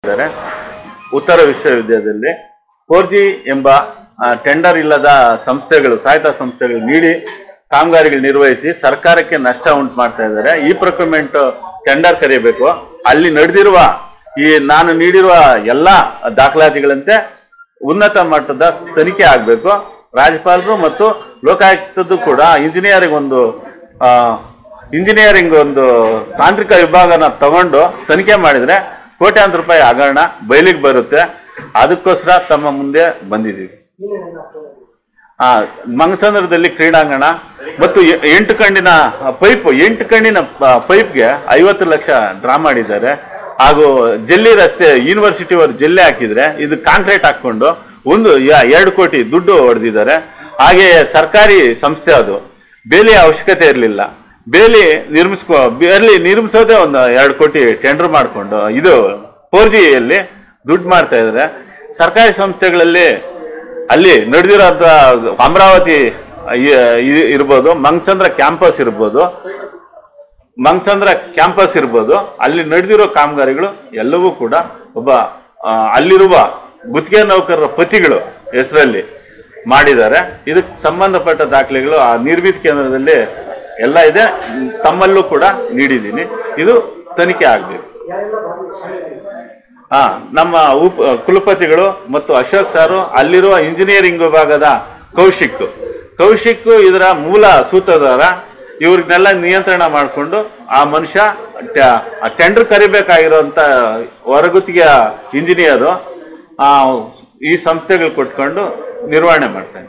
ಇದ್ದಾರೆ ಉತ್ತರ ವಿಶ್ವವಿದ್ಯಾಲಯದಲ್ಲಿ ಫೋರ್ ಜಿ ಎಂಬ ಟೆಂಡರ್ ಇಲ್ಲದ ಸಂಸ್ಥೆಗಳು ಸಹಾಯತಾ ಸಂಸ್ಥೆಗಳು ನೀಡಿ ಕಾಮಗಾರಿಗಳು ನಿರ್ವಹಿಸಿ ಸರ್ಕಾರಕ್ಕೆ ನಷ್ಟ ಉಂಟು ಮಾಡ್ತಾ ಇದ್ದಾರೆ ಈ ಪ್ರೊಕ್ಯೂರ್ಮೆಂಟ್ ಟೆಂಡರ್ ಕರೆಯಬೇಕು ಅಲ್ಲಿ ನಡೆದಿರುವ ಈ ನಾನು ನೀಡಿರುವ ಎಲ್ಲ ದಾಖಲಾತಿಗಳಂತೆ ಉನ್ನತ ಮಟ್ಟದ ತನಿಖೆ ಆಗಬೇಕು ರಾಜ್ಯಪಾಲರು ಮತ್ತು ಲೋಕಾಯುಕ್ತದ್ದು ಕೂಡ ಇಂಜಿನಿಯರಿಂಗ್ ಒಂದು ಆ, ಇಂಜಿನಿಯರಿಂಗ್ ಒಂದು ತಾಂತ್ರಿಕ ವಿಭಾಗನ ತಗೊಂಡು ತನಿಖೆ ಮಾಡಿದ್ರೆ ಕೋಟ್ಯಾಂತರ ರೂಪಾಯಿ ಹಗರಣ ಬಯಲಿಗೆ ಬರುತ್ತೆ ಅದಕ್ಕೋಸ್ಕರ ತಮ್ಮ ಮುಂದೆ ಬಂದಿದ್ದೀವಿ ಆ ಮಂಗಸಂದ್ರದಲ್ಲಿ ಕ್ರೀಡಾಂಗಣ ಮತ್ತು ಎ- ಎಂಟು ಕಣ್ಣಿನ ಪೈಪ್ ಎಂಟು ಕಣ್ಣಿನ ಪ- ಪೈಪ್ಗೆ ಐವತ್ತು ಲಕ್ಷ ಡ್ರಾ ಮಾಡಿದ್ದಾರೆ ಹಾಗೂ ಜಲ್ಲಿ ರಸ್ತೆ ಯೂನಿವರ್ಸಿಟಿಯವರು ಜಲ್ಲಿ ಹಾಕಿದ್ರೆ ಇದು ಕಾಂಕ್ರೀಟ್ ಹಾಕೊಂಡು ಒಂದು ಯ- ಎರಡು ಕೋಟಿ ದುಡ್ಡು ಹೊಡೆದಿದ್ದಾರೆ ಹಾಗೆ ಸರ್ಕಾರಿ ಸಂಸ್ಥೆ ಅದು ಬೇಲಿಯ ಅವಶ್ಯಕತೆ ಇರಲಿಲ್ಲ ಬೇಲಿ ನಿರ್ಮಿಸ್ಕೊ ಬೇಲಿ ನಿರ್ಮಿಸೋದೇ ಒಂದು ಎರಡು ಕೋಟಿ ಟೆಂಡರ್ ಮಾಡಿಕೊಂಡು ಇದು ಫೋರ್ ಜಿಯಲ್ಲಿ ದುಡ್ಡು ಮಾಡ್ತಾ ಇದ್ದಾರೆ ಸರ್ಕಾರಿ ಸಂಸ್ಥೆಗಳಲ್ಲಿ ಅಲ್ಲಿ ನಡೆದಿರೋದ ಅಮರಾವತಿ ಇ- ಇ- ಇರ್ಬೋದು ಮಂಗಸಂದ್ರ ಕ್ಯಾಂಪಸ್ ಇರ್ಬೋದು ಮಂಗಸಂದ್ರ ಕ್ಯಾಂಪಸ್ ಇರ್ಬೋದು ಅಲ್ಲಿ ನಡೆದಿರೋ ಕಾಮಗಾರಿಗಳು ಎಲ್ಲವೂ ಕೂಡ ಒಬ್ಬ ಆ, ಅಲ್ಲಿರುವ ಗುತ್ತಿಗೆ ನೌಕರರ ಪತಿಗಳು ಹೆಸರಲ್ಲಿ ಮಾಡಿದ್ದಾರೆ ಇದಕ್ಕೆ ಸಂಬಂಧಪಟ್ಟ ದಾಖಲೆಗಳು ಆ ನಿರ್ಮಿತಿ ಕೇಂದ್ರದಲ್ಲಿ ಎಲ್ಲ ಇದೆ ತಮ್ಮಲ್ಲೂ ಕೂಡ ನೀಡಿದ್ದೀನಿ ಇದು ತನಿಖೆ ಆಗಬೇಕು ಹಾ ನಮ್ಮ ಉಪ ಕುಲಪತಿಗಳು ಮತ್ತು ಅಶೋಕ್ ಸಾರು ಅಲ್ಲಿರುವ ಇಂಜಿನಿಯರಿಂಗ್ ವಿಭಾಗದ ಕೌಶಿಕ್ ಕೌಶಿಕ್ ಇದರ ಮೂಲ ಸೂತ್ರಧಾರ ಇವ್ರನ್ನೆಲ್ಲ ನಿಯಂತ್ರಣ ಮಾಡಿಕೊಂಡು ಆ ಮನುಷ್ಯ ಟೆಂಡರ್ ಕರಿಬೇಕಾಗಿರೋಂಥ ಹೊರಗುತ್ತಿಗೆ ಇಂಜಿನಿಯರು ಈ ಸಂಸ್ಥೆಗಳು ಕೊಟ್ಕೊಂಡು ನಿರ್ವಹಣೆ ಮಾಡ್ತಾನೆ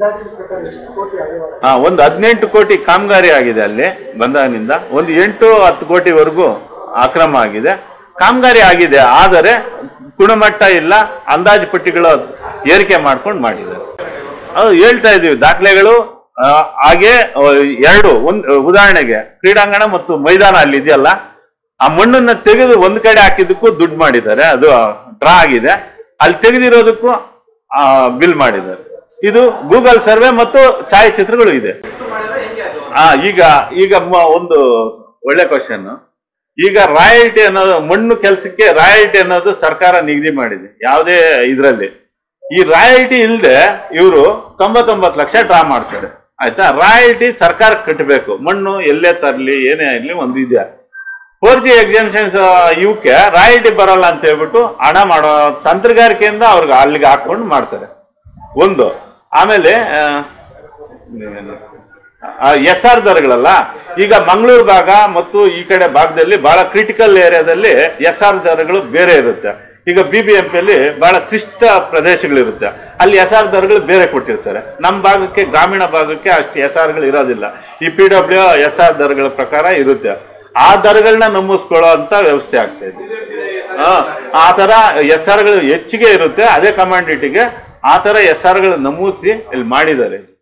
ಹಾ ಒಂದು ಹದಿನೆಂಟು ಕೋಟಿ ಕಾಮಗಾರಿ ಆಗಿದೆ ಅಲ್ಲಿ ಬಂದಾಗಿನಿಂದ ಒಂದು ಎಂಟು ಹತ್ತು ಕೋಟಿವರೆಗೂ ಅಕ್ರಮ ಆಗಿದೆ ಕಾಮಗಾರಿ ಆಗಿದೆ ಆದರೆ ಗುಣಮಟ್ಟ ಇಲ್ಲ ಅಂದಾಜು ಪಟ್ಟಿಗಳು ಏರಿಕೆ ಮಾಡ್ಕೊಂಡು ಮಾಡಿದ್ದಾರೆ ಅದು ಹೇಳ್ತಾ ಇದೀವಿ ದಾಖಲೆಗಳು ಆ, ಹಾಗೆ ಆ, ಎರಡು ಒಂದು ಉದಾಹರಣೆಗೆ ಕ್ರೀಡಾಂಗಣ ಮತ್ತು ಮೈದಾನ ಅಲ್ಲಿ ಇದೆಯಲ್ಲ ಆ ಮಣ್ಣನ್ನ ತೆಗೆದು ಒಂದ್ ಕಡೆ ಹಾಕಿದ್ದಕ್ಕೂ ದುಡ್ಡು ಮಾಡಿದ್ದಾರೆ ಅದು ಡ್ರಾ ಆಗಿದೆ ಅಲ್ಲಿ ತೆಗೆದಿರೋದಕ್ಕೂ ಬಿಲ್ ಮಾಡಿದ್ದಾರೆ ಇದು ಗೂಗಲ್ ಸರ್ವೆ ಮತ್ತು ಛಾಯಾಚಿತ್ರಗಳು ಇದೆ ಆ ಈಗ ಈಗ ಮ- ಒಂದು ಒಳ್ಳೆ ಕ್ವಶನ್ ಈಗ ರಾಯಲ್ಟಿ ಅನ್ನೋದು ಮಣ್ಣು ಕೆಲಸಕ್ಕೆ ರಾಯಲ್ಟಿ ಅನ್ನೋದು ಸರ್ಕಾರ ನಿಗದಿ ಮಾಡಿದೆ ಯಾವುದೇ ಇದರಲ್ಲಿ ಈ ರಾಯಲ್ಟಿ ಇಲ್ಲದೆ ಇವರು ತೊಂಬತ್ತೊಂಬತ್ತು ಲಕ್ಷ ಡ್ರಾ ಮಾಡ್ತಾರೆ ಆಯ್ತಾ ರಾಯಲ್ಟಿ ಸರ್ಕಾರ ಕಟ್ಟಬೇಕು ಮಣ್ಣು ಎಲ್ಲೇ ತರಲಿ ಏನೇ ಇರಲಿ ಒಂದು ಇದೆ ಫೋರ್ ಜಿ ಎಕ್ಸಾಮಿಷನ್ಸ್ ಇವಕ್ಕೆ ರಾಯಲ್ಟಿ ಬರಲ್ಲ ಅಂತ ಹೇಳ್ಬಿಟ್ಟು ಹಣ ಮಾಡೋ ತಂತ್ರಗಾರಿಕೆಯಿಂದ ಅವ್ರಿಗೆ ಅಲ್ಲಿಗೆ ಹಾಕೊಂಡು ಮಾಡ್ತಾರೆ ಒಂದು ಆಮೇಲೆ ಎಸ್ ಆರ್ ದರಗಳಲ್ಲ ಈಗ ಮಂಗಳೂರು ಭಾಗ ಮತ್ತು ಈ ಕಡೆ ಭಾಗದಲ್ಲಿ ಬಹಳ ಕ್ರಿಟಿಕಲ್ ಏರಿಯಾದಲ್ಲಿ ಎಸ್ ಆರ್ ದರಗಳು ಬೇರೆ ಇರುತ್ತೆ ಈಗ ಬಿ ಬಿ ಎಂ ಪಿಯಲ್ಲಿ ಬಹಳ ಕ್ಲಿಷ್ಟ ಪ್ರದೇಶಗಳಿರುತ್ತೆ ಅಲ್ಲಿ ಎಸ್ ಆರ್ ದರಗಳು ಬೇರೆ ಕೊಟ್ಟಿರ್ತಾರೆ ನಮ್ಮ ಭಾಗಕ್ಕೆ ಗ್ರಾಮೀಣ ಭಾಗಕ್ಕೆ ಅಷ್ಟು ಎಸ್ ಆರ್ಗಳು ಇರೋದಿಲ್ಲ ಈ ಪಿ ಡಬ್ಲ್ಯೂ ಎಸ್ ಆರ್ ದರಗಳ ಪ್ರಕಾರ ಇರುತ್ತೆ ಆ ದರಗಳನ್ನ ನಮೂಸ್ಕೊಳ್ಳೋ ಅಂತ ವ್ಯವಸ್ಥೆ ಆಗ್ತಾ ಇದೆ ಆ, ಆ ತರ ಎಸ್ ಆರ್ಗಳು ಹೆಚ್ಚಿಗೆ ಇರುತ್ತೆ ಅದೇ ಕಮಾಂಡಿಟಿಗೆ ಆ ತರ ಎಸ್ ಆರ್ಗಳು ನಮೂಸಿ ಇಲ್ಲಿ ಮಾಡಿದ್ದಾರೆ